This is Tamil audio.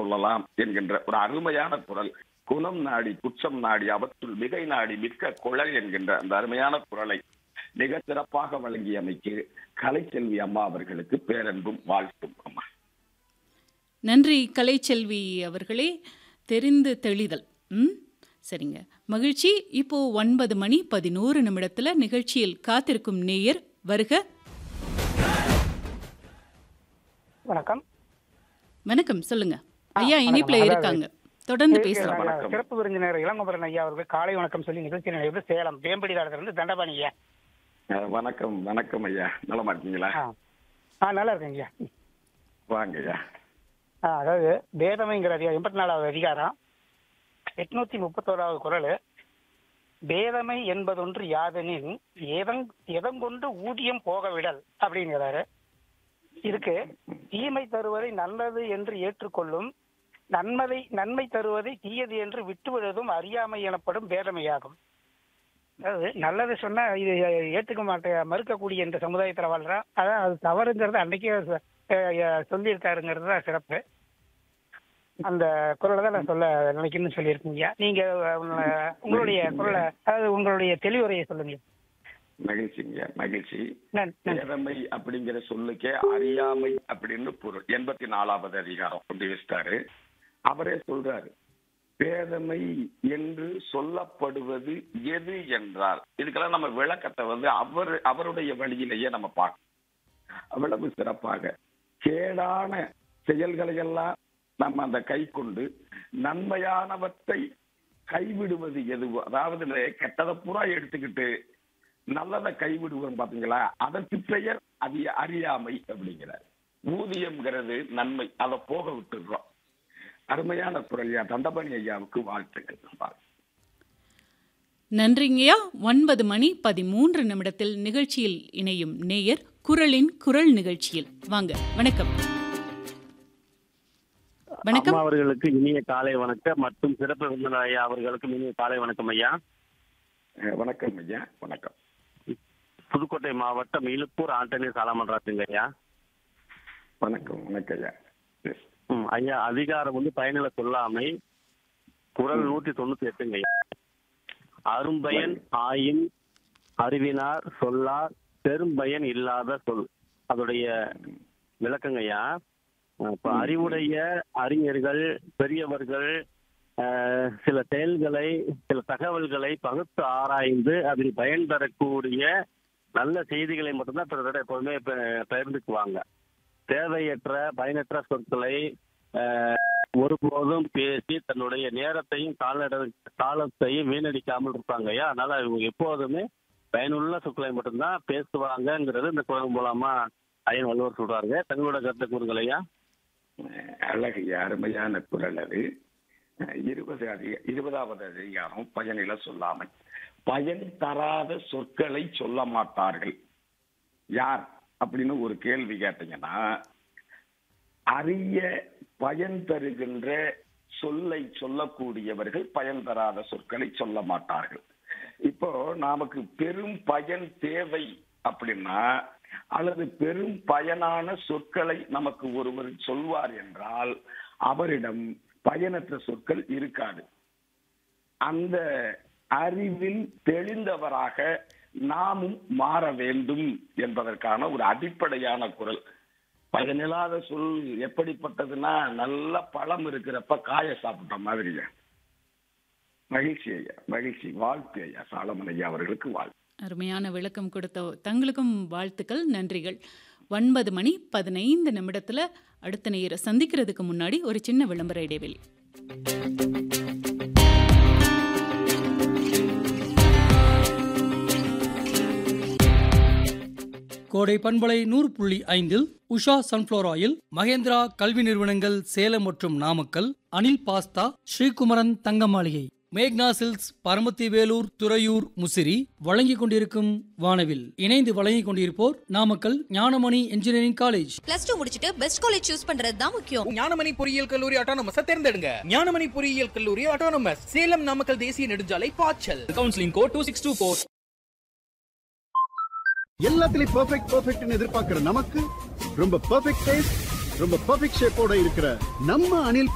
சொல்லலாம் என்கின்ற ஒரு அருமையான குரல் குலம் நாடி குற்றம் நாடி அவற்றுள் மிகை நாடி மிக்க குழல் என்கின்ற அந்த அருமையான குரலை மிக சிறப்பாக வழங்கியமைக்கு கலைச்செல்வி அம்மா அவர்களுக்கு பேரன்பும் வாழ்த்தும் அம்மா நன்றி கலைச்செல்வி அவர்களே தெரிந்து தெளிதல் ம் சரிங்க மகிழ்ச்சி இப்போ ஒன்பது மணி பதினோரு நிமிடத்துல நிகழ்ச்சியில் காத்திருக்கும் நேயர் வருக வணக்கம் வணக்கம் சொல்லுங்க ஆ, ஐயா வணக்கம். இனிப்புல அதாவது- இருக்காங்க தொடர்ந்து இது பேசலாம் நாங்க வணக்கம். சிறப்பு விருந்தினர் இளங்கோபுரன் ஐயா அவர்கள் காலை வணக்கம் சொல்லி நிகழ்ச்சி நினைவு சேலம் வேம்படி இருந்து தண்டபாணி ஐயா அஹ் வணக்கம் வணக்கம் ஐயா நலமா இருக்கீங்களா ஆ. ஆ நல்லா இருக்கேங்க ஐயா வாங்க ஐயா ஆ, அதாவது வேதமைங்கிற அதிகாரம் எண்பத்தி நாலாவது அதிகாரம் எட்நூத்தி முப்பத்தோராவது குரல் வேதமை என்பதொன்று யாதெனின் எதங் எதங்கொண்டு ஊதியம் போக விடல் அப்படிங்கிறாரு இதுக்கு தீமை தருவதை நல்லது என்று ஏற்றுக்கொள்ளும் நன்மதை நன்மை தருவதை தீயது என்று விட்டுவிடுவதும் அறியாமை எனப்படும் வேதமையாகும் அதாவது நல்லது சொன்னா இது ஏற்றுக்க மாட்டேன் மறுக்கக்கூடிய இந்த சமுதாயத்துல வாழ்றா அதான் அது தவறுங்கிறது அன்னைக்கே சொ- அஹ் அஹ் சொல்லியிருக்காருங்கிறது தான் சிறப்பு அந்த குரலை தான் நான் சொல்ல நினைக்கணும்னு சொல்லியிருக்கீங்க நீங்க அஹ், உங்களுடைய குரலை அதாவது உங்களுடைய தெளிவுரையை சொல்லுங்க மகிழ்ச்சிங்க மகிழ்ச்சி நன்- நன்றி. பேதமை அப்படிங்கிற சொல்லுக்கே அறியாமை அப்படின்னு பொருள் எண்பத்தி நாலாவது அதிகாரம் கொண்டு வச்சிட்டாரு அவரே சொல்றாரு பேதமை என்று சொல்லப்படுவது எது என்றால் இதுக்கெல்லாம் நம்ம விளக்கத்தை வந்து அவர் அவருடைய வழியிலேயே நம்ம பார்க்கணும் அவ்வளவு சிறப்பாக கேடான செயல்களை எல்லாம் நம்ம அந்த கை கொண்டு நன்மையானவற்றை கைவிடுவது எதுவோ அதாவது இந்த கெட்டதை பூரா எடுத்துக்கிட்டு நல்லதை கைவிடுவோம் பாத்தீங்களா அதற்கு பெயர் அது அறியாமை அப்படிங்கிறார் ஊதியம்ங்கிறது நன்மை அதை போக விட்டுடுறோம் அருமையான குரல்யா தண்டபணி ஐயாவுக்கு வாழ்த்துக்கள் நன்றிங்கய்யா ஒன்பது மணி பதிமூன்று நிமிடத்தில் நிகழ்ச்சியில் இணையும் நேயர் குரலின் குரல் நிகழ்ச்சியில் வாங்க வணக்கம் வணக்கம் அம்மா அவர்களுக்கு இனிய காலை வணக்கம் மற்றும் சிறப்பு விருந்தினர் ஐயா அவர்களுக்கும் இனிய காலை வணக்கம் ஐயா அஹ் வணக்கம் ஐயா வணக்கம் புதுக்கோட்டை மாவட்டம் இலுப்பூர் ஆண்டனி சாலமன்றாத்துங்க ஐயா வணக்கம் வணக்கம் ஐயா Yes. ம், ஐயா அதிகாரம் வந்து பயனில சொல்லாமை குரல் நூத்தி தொண்ணூத்தி எட்டுங்க ஐயா அரும்பயன் ஆயின் அறிவினார் சொல்லார் பெரும்பயன் இல்லாத சொல் அதோடைய விளக்கங்க ஐயா இப்ப அறிவுடைய அறிஞர்கள் பெரியவர்கள் அஹ், சில செயல்களை சில தகவல்களை பகுத்து ஆராய்ந்து அதில் பயன் தரக்கூடிய நல்ல செய்திகளை மட்டும்தான் பிறரிடம் எப்போதுமே ப- பகிர்ந்துக்குவாங்க தேவையற்ற பயனற்ற சொற்களை அஹ், ஒருபோதும் பேசி தன்னுடைய நேரத்தையும் காலட காலத்தையும் வீணடிக்காமல் இருப்பாங்க ஐயா அதனால இவங்க எப்போதுமே பயனுள்ள சொற்களை மட்டும்தான் பேசுவாங்கங்கிறது இந்த குரல் மூலமா ஐயன் வள்ளுவர் சொல்றாங்க தங்களோட கருத்தை கூறுங்கள் ஐயா அஹ் அழகு அருமையான குரல் அது அஹ் இருபது அதிக இருபதாவது அதிகாரம் பயனில சொல்லாமல் பயன் தராத சொற்களை சொல்ல மாட்டார்கள் யார் அப்படின்னு ஒரு கேள்வி கேட்டீங்கன்னா அரிய பயன் தருகின்ற சொல்லை சொல்லக்கூடியவர்கள் பயன் தராத சொற்களை சொல்ல மாட்டார்கள் இப்போ நமக்கு பெரும் பயன் தேவை அப்படின்னா அல்லது பெரும் பயனான சொற்களை நமக்கு ஒருவர் சொல்வார் என்றால் அவரிடம் பயனற்ற சொற்கள் இருக்காது அந்த அறிவில் தெளிந்தவராக நாமும் மாற வேண்டும் என்பதற்கான ஒரு அடிப்படையான குரல் பயனில்லாத சொல் எப்படிப்பட்டதுன்னா நல்ல பழம் இருக்கிறப்ப காய சாப்பிட்ட மாதிரிங்க மகிழ்ச்சி ஐயா மகிழ்ச்சி வாழ்த்து ஐயா சாலமன் ஐயா அவர்களுக்கு வாழ்த்து அருமையான விளக்கம் கொடுத்த தங்களுக்கும் வாழ்த்துக்கள் நன்றிகள் ஒன்பது மணி பதினைந்து நிமிடத்துல அடுத்த நேயரை சந்திக்கிறதுக்கு முன்னாடி ஒரு சின்ன விளம்பர இடைவெளி கோடை பண்பலை நூறு புள்ளி ஐந்தில் உஷா சன்ஃப்ளவர் ஆயில் மகேந்திரா கல்வி நிறுவனங்கள் சேலம் மற்றும் நாமக்கல் அனில் பாஸ்தா ஸ்ரீகுமரன் தங்க மாளிகை மேக்னா சில்க்ஸ் பரமத்தி வேலூர் துறையூர் முசிறி வழங்கிக் கொண்டிருக்கும் வானவில் இணைந்து வழங்கிக் கொண்டிருப்போர் Namakkal Gnanamani engineering college plus two முடிச்சிட்டு பெஸ்ட் காலேஜ் சூஸ் பண்றது தான் முக்கியம் ஞானமணி பொறியியல் கல்லூரி ஆட்டோனமஸ் தேர்ந்தெடுங்க ஞானமணி பொறியியல் கல்லூரி ஆட்டோனமஸ் சேலம் நாமக்கல் தேசிய நெடுஞ்சாலை பாய்ச்சல் counselling code two six two four எல்லாத்துலயும் பெர்ஃபெக்ட் பெர்ஃபெக்ட்னு எதிர்பார்க்கிற நமக்கு ரொம்ப பெர்ஃபெக்ட் டேஸ்ட் ரொம்ப பெர்ஃபெக்ட் ஷேப்போட இருக்கிற நம்ம அனில்